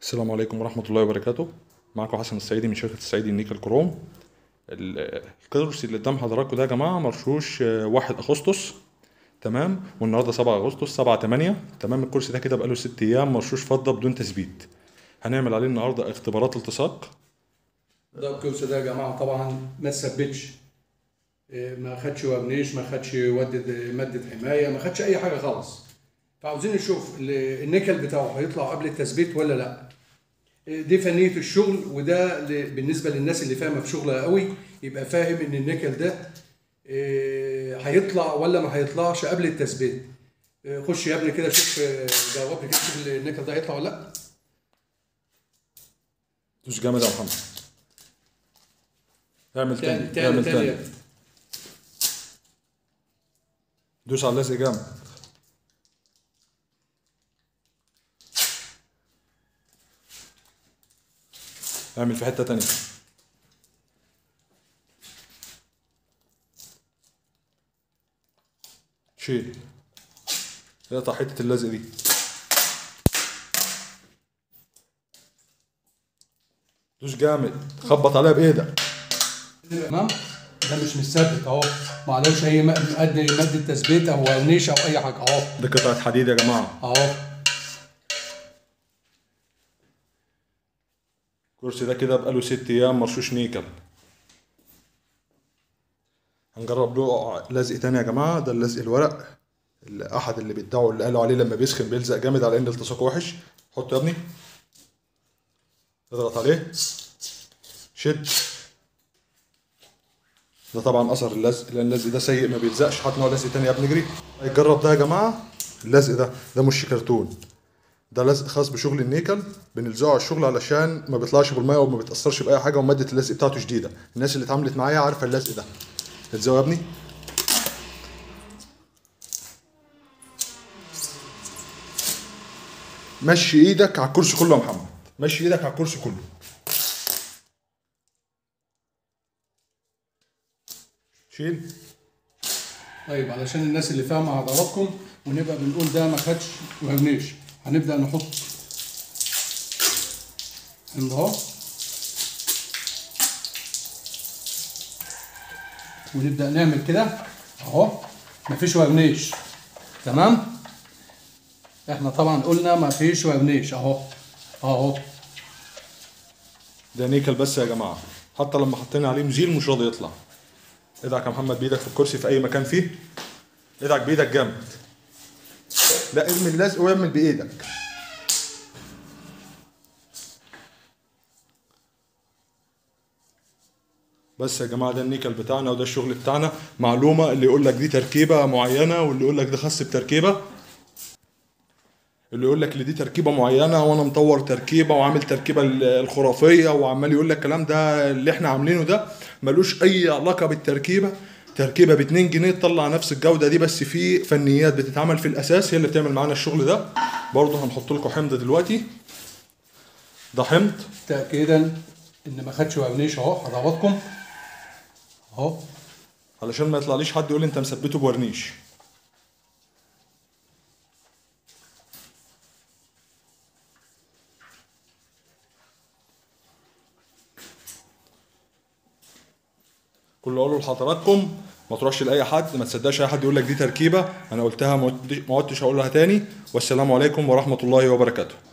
السلام عليكم ورحمة الله وبركاته معكم حسن السعيدي من شركة السعيدي النيكل كروم ال- الكرسي اللي قدام حضراتكم ده يا جماعة مرشوش آه، واحد أغسطس تمام والنهاردة سبعة أغسطس سبعة تمانية تمام الكرسي ده كده بقاله ست أيام مرشوش فضة بدون تثبيت هنعمل عليه النهاردة اختبارات التصاق ده الكرسي ده يا جماعه طبعا ما تثبتش إيه، ما خدش ورنيش ما خدش ودد ماده حمايه ما خدش اي حاجه خالص فعاوزين نشوف ال- النيكل بتاعه هيطلع قبل التثبيت ولا لا إيه، دي فنيه الشغل وده ل- بالنسبه للناس اللي فاهمه في شغلها قوي يبقى فاهم ان النيكل ده إيه، هيطلع ولا ما هيطلعش قبل التثبيت إيه، خش يا ابني كده شوف إيه، جاوبني كده شوف النيكل ده هيطلع ولا لا دوس جامد يا محمد اعمل تاني تاني تاني اعمل تاني يا تاني ابني. دوس على اللزق جامد اعمل في حتة تانية شيل اقطع حتة اللزق دي دوس جامد خبط عليها بايدك تمام ده مش مثبت اهو ما عليهوش اي ماده ماده تثبيت او ورنيش او اي حاجه اهو ده قطعة حديد يا جماعة اهو الكرسي ده كده بقاله ست ايام مرشوش نيكل هنجرب له لزق تاني يا جماعه ده اللزق الورق اللي احد اللي بيدعوا اللي قالوا عليه لما بيسخن بيلزق جامد على ان التصاقه وحش حطه يا ابني اضغط عليه شد ده طبعا اثر اللزق لان اللزق ده سيء ما بيلزقش حط نوع لزق تاني يا ابني اجري هيجرب ده يا جماعه اللزق ده ده مش كرتون ده لزق خاص بشغل النيكل بنلزقه على الشغل علشان ما بيطلعش بالميه وما بيتاثرش باي حاجه وماده اللزق بتاعته شديده الناس اللي اتعاملت معايا عارفه اللزق ده الزقه يا ابني مشي ايدك على الكرسي كله يا محمد مشي ايدك على الكرسي كله شيل طيب علشان الناس اللي فاهمه حضراتكم ونبقى بنقول ده ما خدش ورنيش هنبدا نحط هنا اهو ونبدا نعمل كده اهو مفيش ورنيش تمام احنا طبعا قلنا مفيش ورنيش اهو اهو ده نيكل بس يا جماعه حتى لما حطينا عليه مزيل مش راضي يطلع ادعك يا محمد بايدك في الكرسي في اي مكان فيه ادعك بايدك جامد لا ارمي اللزق واعمل بايدك بس يا جماعه ده النيكل بتاعنا وده الشغل بتاعنا معلومه اللي يقول لك دي تركيبه معينه واللي يقول لك ده خاص بتركيبه اللي يقول لك اللي دي تركيبه معينه وانا مطور تركيبه وعامل تركيبه ال- الخرافيه وعمال يقول لك الكلام ده اللي احنا عاملينه ده ملوش اي علاقه بالتركيبه تركيبه ب 2 جنيه تطلع نفس الجوده دي بس في فنيات بتتعمل في الاساس هي اللي بتعمل معانا الشغل ده برضه هنحط لكم حمض دلوقتي ده حمض تاكيدا ان ما خدش ورنيش اهو حضراتكم اهو علشان ما يطلعليش حد يقول لي انت مثبته بورنيش كل اللي اقوله لحضراتكم ما تروحش لاي حد ما تصدقش اي حد يقول لك دي تركيبه انا قلتها ما عدتش- ما عدتش هقولها تاني والسلام عليكم ورحمه الله وبركاته